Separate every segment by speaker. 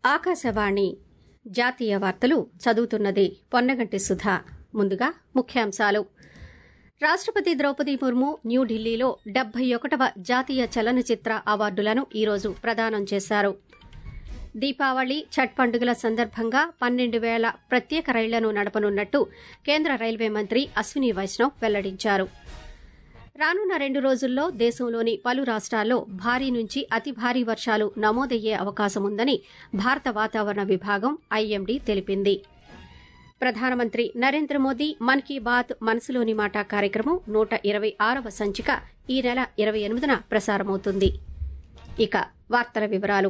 Speaker 1: ఆకాశవాణి జాతీయ వార్తలు చదువుతున్నది పొన్నగంటి సుధా ముందుగా ముఖ్యాంశాలు రాష్టపతి ద్రౌపది ముర్ము న్యూఢిల్లీలో డెబ్బై ఒకటవ జాతీయ చలనచిత్ర అవార్డులను ఈరోజు ప్రదానం చేశారు దీపావళి ఛట్ పండుగల సందర్భంగా పన్నెండు వేల ప్రత్యేక రైళ్లను నడపనున్నట్టు కేంద్ర రైల్వే మంత్రి అశ్విని వైష్ణవ్ వెల్లడించారు రానున్న రెండు రోజుల్లో దేశంలోని పలు రాష్ట్రాల్లో భారీ నుంచి అతి భారీ వర్షాలు నమోదయ్యే అవకాశముందని భారత వాతావరణ విభాగం ఐఎండీ తెలిపింది ప్రధానమంత్రి నరేంద్ర మోదీ మన్ కీ బాత్ మనసులోని మాట కార్యక్రమం నూట ఇరవై ఆరవ సంచిక ఈ నెల ఇరవై ఎనిమిదిన ప్రసారమవుతుంది ఇక వార్తల వివరాలు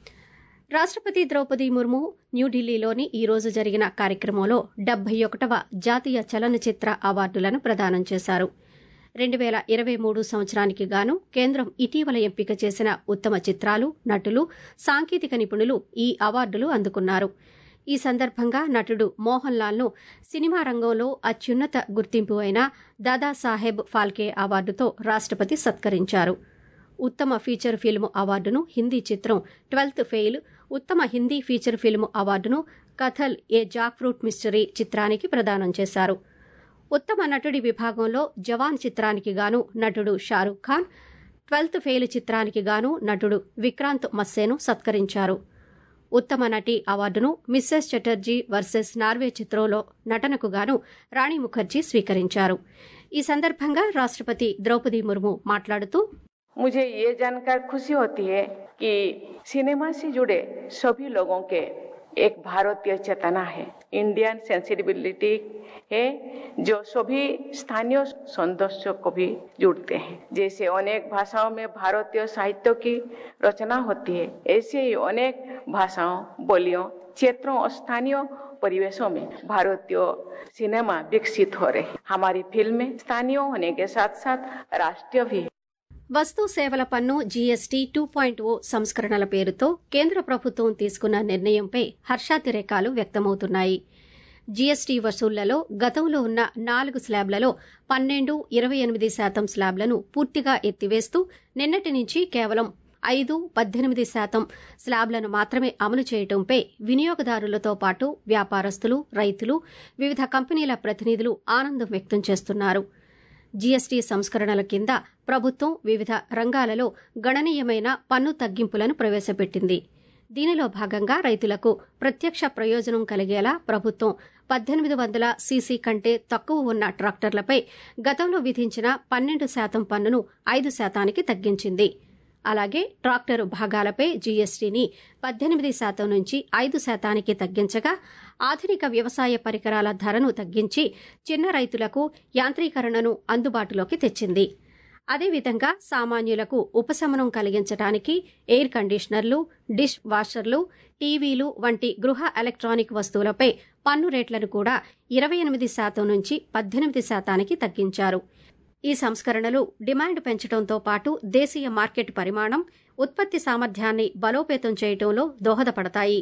Speaker 1: రాష్టపతి ద్రౌపది ముర్ము న్యూఢిల్లీలోని ఈ రోజు జరిగిన కార్యక్రమంలో డెబ్బై ఒకటవ జాతీయ చలనచిత్ర అవార్డులను ప్రదానం చేశారు రెండు వేల ఇరవై మూడు సంవత్సరానికి గాను కేంద్రం ఇటీవల ఎంపిక చేసిన ఉత్తమ చిత్రాలు నటులు సాంకేతిక నిపుణులు ఈ అవార్డులు అందుకున్నారు ఈ సందర్భంగా నటుడు మోహన్ లాల్ను సినిమా రంగంలో అత్యున్నత గుర్తింపు అయిన దాదాసాహెబ్ ఫాల్కే అవార్డుతో రాష్టపతి సత్కరించారు ఉత్తమ ఫీచర్ ఫిల్మ్ అవార్డును హిందీ చిత్రం ట్వెల్త్ ఫెయిల్ ఉత్తమ హిందీ ఫీచర్ ఫిల్మ్ అవార్డును Kathal a jackfruit mystery చిత్రానికి ప్రదానం చేశారు ఉత్తమ నటుడి విభాగంలో జవాన్ చిత్రానికి గాను నటుడు షారూక్ ఖాన్ ట్వెల్త్ ఫెయిల్ చిత్రానికి గాను నటుడు విక్రాంత్ మస్సేను సత్కరించారు ఉత్తమ నటి అవార్డును మిస్సెస్ చటర్జీ వర్సెస్ నార్వే చిత్రంలో నటనకు గాను రాణి ముఖర్జీ స్వీకరించారు ఈ సందర్భంగా రాష్టపతి ద్రౌపది ముర్ము మాట్లాడుతూ
Speaker 2: मुझे ये जानकर खुशी होती है कि सिनेमा से जुड़े सभी लोगों के एक भारतीय चेतना है इंडियन सेंसिटिविलिटी है जो सभी स्थानीय सौंदर्य को भी जुड़ते हैं जैसे अनेक भाषाओं में भारतीय साहित्य की रचना होती है ऐसे ही अनेक भाषाओं बोलियों क्षेत्रों और स्थानीय परिवेशों में भारतीय सिनेमा विकसित हो रही हमारी फिल्में स्थानीय होने के साथ साथ राष्ट्रीय भी है
Speaker 1: వస్తు సేవల పన్ను జీఎస్టీ టూ పాయింట్ ఓ సంస్కరణల పేరుతో కేంద్ర ప్రభుత్వం తీసుకున్న నిర్ణయంపై హర్షాతిరేకాలు వ్యక్తమవుతున్నాయి జీఎస్టీ వసూళ్లలో గతంలో ఉన్న నాలుగు స్లాబ్లలో పన్నెండు ఇరవై ఎనిమిది శాతం స్లాబ్లను పూర్తిగా ఎత్తివేస్తూ నిన్నటి నుంచి కేవలం ఐదు పద్దెనిమిది శాతం స్లాబ్లను మాత్రమే అమలు చేయడంపై వినియోగదారులతో పాటు వ్యాపారస్తులు రైతులు వివిధ కంపెనీల ప్రతినిధులు ఆనందం వ్యక్తం చేస్తున్నారు జీఎస్టీ సంస్కరణల కింద ప్రభుత్వం వివిధ రంగాలలో గణనీయమైన పన్ను తగ్గింపులను ప్రవేశపెట్టింది దీనిలో భాగంగా రైతులకు ప్రత్యక్ష ప్రయోజనం కలిగేలా ప్రభుత్వం పద్దెనిమిది వందల సీసీ కంటే తక్కువ ఉన్న ట్రాక్టర్లపై గతంలో విధించిన పన్నెండు శాతం పన్నును ఐదు శాతానికి తగ్గించింది అలాగే ట్రాక్టరు భాగాలపై జీఎస్టీని పద్దెనిమిది శాతం నుంచి ఐదు శాతానికి తగ్గించగా ఆధునిక వ్యవసాయ పరికరాల ధరను తగ్గించి చిన్న రైతులకు యాంత్రీకరణను అందుబాటులోకి తెచ్చింది అదేవిధంగా సామాన్యులకు ఉపశమనం కలిగించడానికి ఎయిర్ కండిషనర్లు డిష్ వాషర్లు టీవీలు వంటి గృహ ఎలక్ట్రానిక్ వస్తువులపై పన్ను రేట్లను కూడా ఇరవై ఎనిమిది శాతం నుంచి పద్దెనిమిది శాతానికి తగ్గించారు ఈ సంస్కరణలు డిమాండ్ పెంచడంతో పాటు దేశీయ మార్కెట్ పరిమాణం ఉత్పత్తి సామర్థ్యాన్ని బలోపేతం చేయడంలో దోహదపడతాయి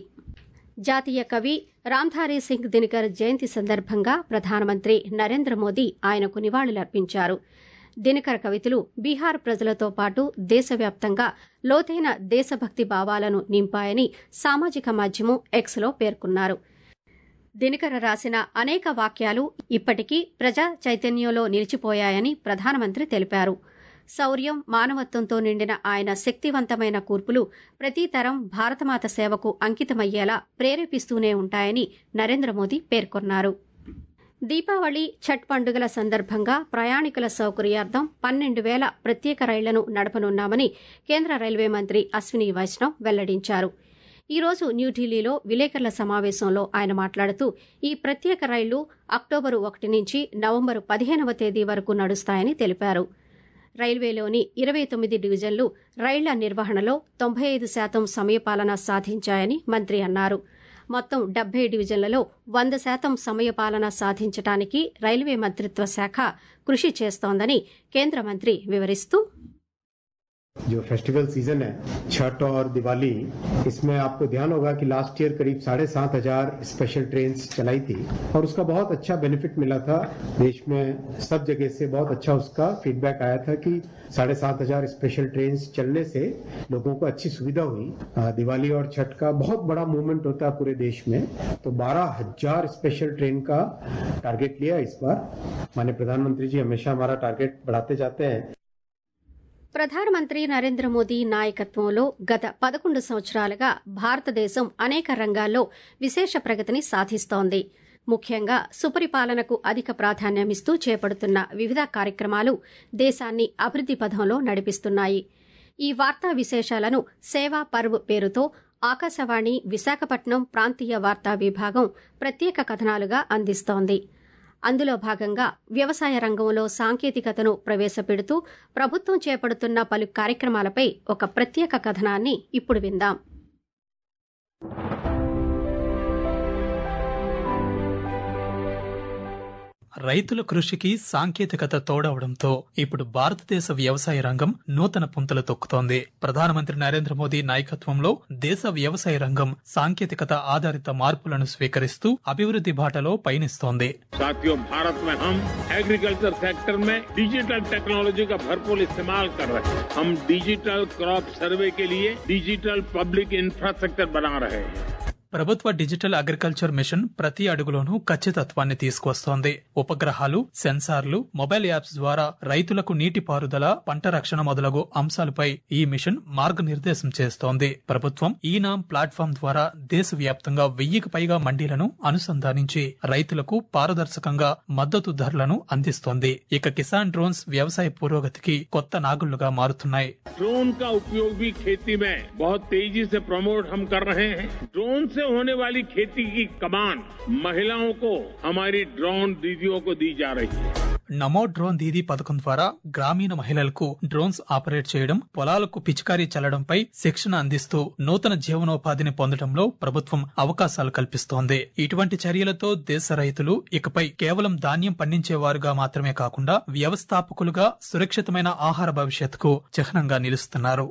Speaker 1: జాతీయ కవి రామ్ధారీ సింగ్ దినకర్ జయంతి సందర్భంగా ప్రధానమంత్రి నరేంద్ర మోదీ ఆయనకు నివాళులర్పించారు దినకర్ కవితలు బీహార్ ప్రజలతో పాటు దేశవ్యాప్తంగా లోతైన దేశభక్తి భావాలను నింపాయని సామాజిక మాధ్యమం ఎక్స్లో పేర్కొన్నారు దినకర రాసిన అనేక వాక్యాలు ఇప్పటికీ ప్రజా చైతన్యంలో నిలిచిపోయాయని ప్రధానమంత్రి తెలిపారు శౌర్యం మానవత్వంతో నిండిన ఆయన శక్తివంతమైన కూర్పులు ప్రతి తరం భారతమాత సేవకు అంకితమయ్యేలా ప్రేరేపిస్తూనే ఉంటాయని నరేంద్ర మోదీ పేర్కొన్నారు దీపావళి ఛట్ పండుగల సందర్భంగా ప్రయాణికుల సౌకర్యార్థం పన్నెండు వేల ప్రత్యేక రైళ్లను నడపనున్నామని కేంద్ర రైల్వే మంత్రి అశ్విని వైష్ణవ్ వెల్లడించారు ఈ రోజు న్యూఢిల్లీలో విలేకరుల సమావేశంలో ఆయన మాట్లాడుతూ ఈ ప్రత్యేక రైళ్లు అక్టోబరు ఒకటి నుంచి నవంబరు పదిహేనవ తేదీ వరకు నడుస్తాయని తెలిపారు రైల్వేలోని ఇరవై తొమ్మిది డివిజన్లు రైళ్ల నిర్వహణలో తొంభై ఐదు శాతం సమయపాలన సాధించాయని మంత్రి అన్నారు మొత్తం డెబ్బై డివిజన్లలో వంద శాతం సమయపాలన సాధించడానికి రైల్వే మంత్రిత్వ శాఖ కృషి చేస్తోందని కేంద్ర మంత్రి వివరిస్తూ
Speaker 3: जो फेस्टिवल सीजन है छठ और दिवाली इसमें आपको ध्यान होगा कि लास्ट ईयर करीब साढ़े सात हजार स्पेशल ट्रेन चलाई थी और उसका बहुत अच्छा बेनिफिट मिला था देश में सब जगह से बहुत अच्छा उसका फीडबैक आया था कि साढ़े सात हजार स्पेशल ट्रेन चलने से लोगों को अच्छी सुविधा हुई दिवाली और छठ का बहुत बड़ा मूवमेंट होता है पूरे देश में तो बारह हजार स्पेशल ट्रेन का टारगेट लिया इस बार माननीय प्रधानमंत्री जी हमेशा हमारा टारगेट बढ़ाते जाते हैं
Speaker 1: ప్రధానమంత్రి నరేంద్ర మోదీ నాయకత్వంలో గత పదకొండు సంవత్సరాలుగా భారతదేశం అనేక రంగాల్లో విశేష ప్రగతిని సాధిస్తోంది ముఖ్యంగా సుపరిపాలనకు అధిక ప్రాధాన్యమిస్తూ చేపడుతున్న వివిధ కార్యక్రమాలు దేశాన్ని అభివృద్ది పథంలో నడిపిస్తున్నాయి ఈ వార్తా విశేషాలను సేవా పర్వ్ పేరుతో ఆకాశవాణి విశాఖపట్నం ప్రాంతీయ వార్తా విభాగం ప్రత్యేక కథనాలుగా అందిస్తోంది అందులో భాగంగా వ్యవసాయ రంగంలో సాంకేతికతను ప్రవేశపెడుతూ ప్రభుత్వం చేపడుతున్న పలు కార్యక్రమాలపై ఒక ప్రత్యేక కథనాన్ని ఇప్పుడు విందాం
Speaker 4: రైతుల కృషికి సాంకేతికత తోడవడంతో ఇప్పుడు భారతదేశ వ్యవసాయ రంగం నూతన పుంతలు తొక్కుతోంది ప్రధానమంత్రి నరేంద్ర మోదీ నాయకత్వంలో దేశ వ్యవసాయ రంగం సాంకేతికత ఆధారిత మార్పులను స్వీకరిస్తూ అభివృద్ధి బాటలో పయనిస్తోంది
Speaker 5: साथियों भारत में हम एग्रीकल्चर सेक्टर में डिजिटल टेक्नोलॉजी का भरपूर इस्तेमाल कर रहे हैं हम डिजिटल क्रॉप सर्वे के लिए डिजिटल पब्लिक इंफ्रास्ट्रक्चर बना रहे हैं
Speaker 4: ప్రభుత్వ డిజిటల్ అగ్రికల్చర్ మిషన్ ప్రతి అడుగులోనూ ఖచ్చితత్వాన్ని తీసుకువస్తోంది ఉపగ్రహాలు సెన్సార్లు మొబైల్ యాప్స్ ద్వారా రైతులకు నీటిపారుదల పంట రక్షణ మొదలగు అంశాలపై ఈ మిషన్ మార్గనిర్దేశం చేస్తోంది ప్రభుత్వం ఈనామ్ ప్లాట్ఫామ్ ద్వారా దేశవ్యాప్తంగా వెయ్యికి పైగా మండీలను అనుసంధానించి రైతులకు పారదర్శకంగా మద్దతు ధరలను అందిస్తోంది ఇక కిసాన్ డ్రోన్స్ వ్యవసాయ పురోగతికి కొత్త నాగుళ్లుగా మారుతున్నాయి
Speaker 5: ड्रोन का उपयोग भी खेती में बहुत तेजी से प्रमोट हम कर रहे हैं ड्रोन से होने वाली खेती की कमान महिलाओं को हमारी ड्रोन दीदियों को दी जा रही है
Speaker 4: నమో డ్రోన్ దీదీ పథకం ద్వారా గ్రామీణ మహిళలకు డ్రోన్స్ ఆపరేట్ చేయడం పొలాలకు పిచికారీ చల్లడంపై శిక్షణ అందిస్తూ నూతన జీవనోపాధిని పొందడంలో ప్రభుత్వం అవకాశాలు కల్పిస్తోంది ఇటువంటి చర్యలతో దేశ రైతులు ఇకపై కేవలం ధాన్యం పండించేవారుగా మాత్రమే కాకుండా వ్యవస్థాపకులుగా సురక్షితమైన ఆహార భవిష్యత్తుకు చిహ్నంగా నిలుస్తున్నారు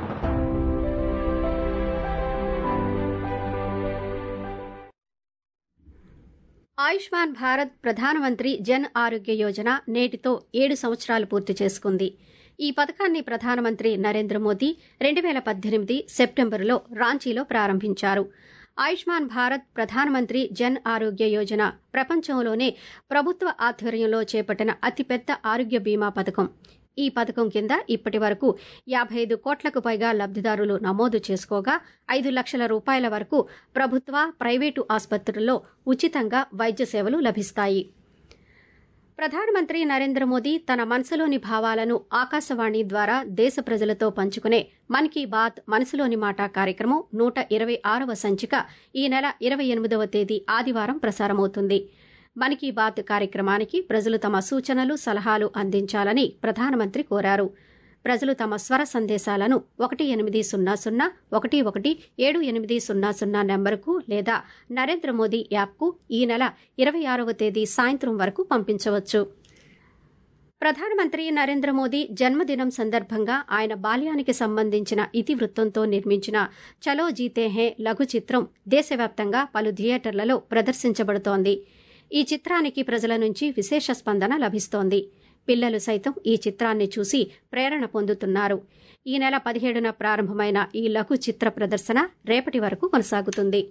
Speaker 1: ఆయుష్మాన్ భారత్ ప్రధానమంత్రి జన్ ఆరోగ్య యోజన నేటితో ఏడు సంవత్సరాలు పూర్తి చేసుకుంది ఈ పథకాన్ని ప్రధానమంత్రి నరేంద్ర మోదీ రెండు వేల పద్దెనిమిది సెప్టెంబరులో రాంచీలో ప్రారంభించారు ఆయుష్మాన్ భారత్ ప్రధానమంత్రి జన్ ఆరోగ్య యోజన ప్రపంచంలోనే ప్రభుత్వ ఆధ్వర్యంలో చేపట్టిన అతిపెద్ద ఆరోగ్య బీమా పథకం ఈ పథకం కింద ఇప్పటి వరకు యాభై ఐదు కోట్లకు పైగా లబ్దిదారులు నమోదు చేసుకోగా ఐదు లక్షల రూపాయల వరకు ప్రభుత్వ ప్రైవేటు ఆసుపత్రుల్లో ఉచితంగా వైద్య సేవలు లభిస్తాయి ప్రధానమంత్రి నరేంద్ర మోదీ తన మనసులోని భావాలను ఆకాశవాణి ద్వారా దేశ ప్రజలతో పంచుకునే మన్ కీ బాత్ మనసులోని మాట కార్యక్రమం నూట ఇరవై ఆరవ సంచిక ఈ నెల ఇరవై ఎనిమిదవ తేదీ ఆదివారం ప్రసారమవుతుంది మన్ కీ బాత్ కార్యక్రమానికి ప్రజలు తమ సూచనలు సలహాలు అందించాలని ప్రధానమంత్రి కోరారు ప్రజలు తమ స్వర సందేశాలను ఒకటి ఎనిమిది సున్నా సున్నా ఒకటి ఒకటి ఏడు ఎనిమిది సున్నా సున్నా నెంబరుకు లేదా నరేంద్ర మోదీ యాప్కు ఈ నెల ఇరవై ఆరవ తేదీ సాయంత్రం వరకు పంపించవచ్చు ప్రధానమంత్రి నరేంద్ర మోదీ జన్మదినం సందర్భంగా ఆయన బాల్యానికి సంబంధించిన ఇతివృత్తంతో నిర్మించిన చలో జీతే హే లఘు చిత్రం దేశవ్యాప్తంగా పలు థియేటర్లలో ప్రదర్శించబడుతోంది ఈ చిత్రానికి ప్రజల నుంచి విశేష స్పందన లభిస్తోంది పిల్లలు సైతం ఈ చిత్రాన్ని చూసి ప్రేరణ పొందుతున్నారు ఈ నెల పదిహేడున ప్రారంభమైన ఈ లఘు చిత్ర ప్రదర్శన రేపటి వరకు కొనసాగుతుంది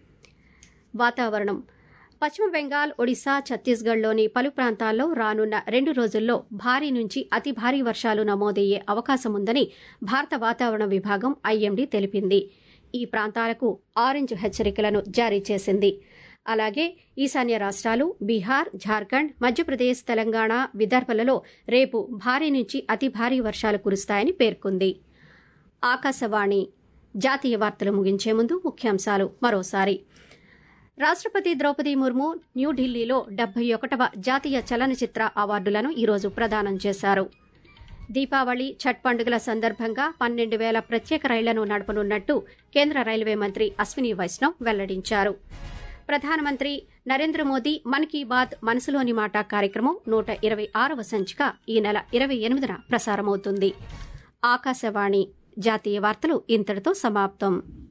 Speaker 1: వాతావరణం పశ్చిమ బెంగాల్ ఒడిశా ఛత్తీస్గఢ్లోని పలు ప్రాంతాల్లో రానున్న రెండు రోజుల్లో భారీ నుంచి అతి భారీ వర్షాలు నమోదయ్యే అవకాశం ఉందని భారత వాతావరణ విభాగం ఐఎండీ తెలిపింది ఈ ప్రాంతాలకు ఆరెంజ్ హెచ్చరికలను జారీ చేసింది అలాగే ఈశాన్య రాష్ట్రాలు బీహార్ ఝార్ఖండ్ మధ్యప్రదేశ్ తెలంగాణ విదర్భలలో రేపు భారీ నుంచి అతి భారీ వర్షాలు కురుస్తాయని పేర్కొంది ఆకాశవాణి జాతీయ వార్తలు ముగించే ముందు ముఖ్యాంశాలు మరోసారి రాష్ట్రపతి ద్రౌపది ముర్ము న్యూఢిల్లీలో డెబ్బై ఒకటవ జాతీయ చలనచిత్ర అవార్డులను ఈరోజు ప్రదానం చేశారు దీపావళి ఛట్ పండుగల సందర్భంగా పన్నెండు వేల ప్రత్యేక రైళ్లను నడపనున్నట్టు కేంద్ర రైల్వే మంత్రి అశ్విని వైష్ణవ్ వెల్లడించారు ప్రధానమంత్రి నరేంద్ర మోదీ మన్ కీ బాత్ మనసులోని మాట కార్యక్రమం నూట ఇరవై ఆరవ సంచిక ఈ నెల ఇరవై ఎనిమిదిన ప్రసారమవుతుంది ఆకాశవాణి జాతీయ వార్తలు ఇంతటితో సమాప్తం